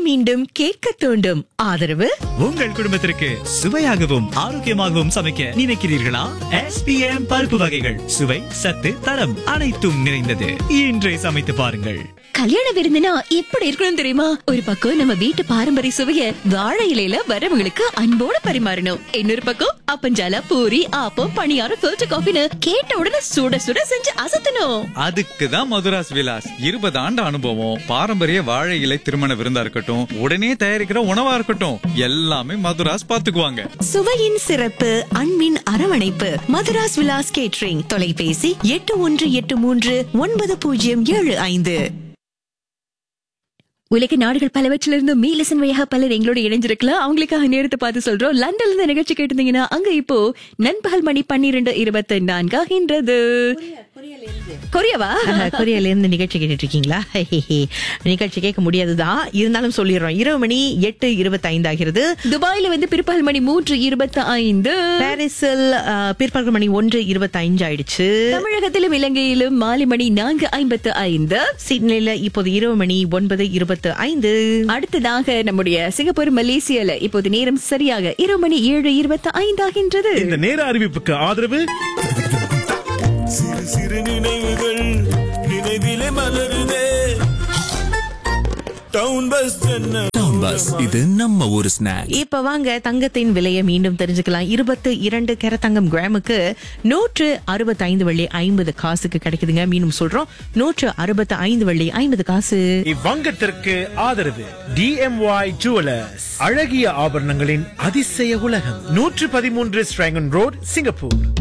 மீண்டும் கேட்க தூண்டும் ஆதரவு உங்கள் குடும்பத்திற்கு சுவையாகவும் ஆரோக்கியமாகவும் சமைக்க நினைக்கிறீர்களா எஸ்பிஎம் பருப்பு வகைகள் சுவை சத்து தரம் அனைத்தும் நிறைந்தது இன்றே சமைத்து பாருங்கள் கல்யாண விருந்துனா எப்படி இருக்கணும் தெரியுமா ஒரு பக்கம் நம்ம வீட்டு பாரம்பரிய சுவைய வாழை இலையில வரவங்களுக்கு அன்போட பரிமாறணும் இன்னொரு பக்கம் அப்பஞ்சால பூரி ஆப்பம் பணியாரம் ஃபில்டர் காஃபின்னு கேட்ட உடனே சுட சுட செஞ்சு அசத்தணும் அதுக்கு தான் மதுராஸ் விலாஸ் இருபது ஆண்டு அனுபவம் பாரம்பரிய வாழை இலை திருமண விருந்தா இருக்கட்டும் உடனே தயாரிக்கிற உணவா இருக்கட்டும் எல்லாமே மதுராஸ் பாத்துக்குவாங்க சுவையின் சிறப்பு அன்பின் அரவணைப்பு மதுராஸ் விலாஸ் கேட்ரிங் தொலைபேசி எட்டு ஒன்று எட்டு மூன்று ஒன்பது பூஜ்ஜியம் ஏழு ஐந்து உலக நாடுகள் பலவற்றிலிருந்து மீலசன் வழியாக பலர் எங்களோட இணைஞ்சிருக்கலாம் அவங்களுக்காக நேரத்தை பார்த்து சொல்றோம் லண்டன்ல இருந்து நிகழ்ச்சி கேட்டிருந்தீங்கன்னா அங்க இப்போ நண்பகல் மணி பன்னிரண்டு இருபத்தி நான்காகின்றது கொரியாவா கொரியால இருந்து நிகழ்ச்சி கேட்டுட்டு இருக்கீங்களா நிகழ்ச்சி கேட்க முடியாதுதான் இருந்தாலும் சொல்லிடுறோம் இரவு மணி எட்டு இருபத்தி ஐந்து ஆகிறது துபாயில வந்து பிற்பகல் மணி மூன்று இருபத்தி ஐந்து பாரிஸில் அஹ், பிற்பகல் மணி ஒன்று இருபத்தி ஐந்து ஆயிடுச்சு தமிழகத்திலும் இலங்கையிலும் மாலை மணி நான்கு ஐம்பத்து ஐந்து சிட்னில இப்போது இரவு மணி ஒன்பது இருபத்தி ஐந்து அடுத்ததாக நம்முடைய சிங்கப்பூர் மலேசியால இப்போது நேரம் சரியாக இரவு மணி ஏழு இருபத்தி ஐந்து ஆகின்றது இந்த நேர அறிவிப்புக்கு ஆதரவு சிறு சிறு நினைவுகள் நினைவிலே மலருதே டவுன் பஸ் சென்னை பஸ் இது நம்ம ஊரு ஸ்நாக் இப்ப வாங்க தங்கத்தின் விலையை மீண்டும் தெரிஞ்சுக்கலாம் இருபத்து இரண்டு தங்கம் கிராமுக்கு நூற்று அறுபத்தி ஐந்து வெள்ளி ஐம்பது காசுக்கு கிடைக்குதுங்க மீண்டும் சொல்றோம் நூற்று அறுபத்தி ஐந்து வெள்ளி ஐம்பது காசு இவ்வங்கத்திற்கு ஆதரவு டிஎம்ஒய் ஜுவலர்ஸ் அழகிய ஆபரணங்களின் அதிசய உலகம் நூற்று பதிமூன்று ஸ்ட்ராங்கன் ரோட் சிங்கப்பூர்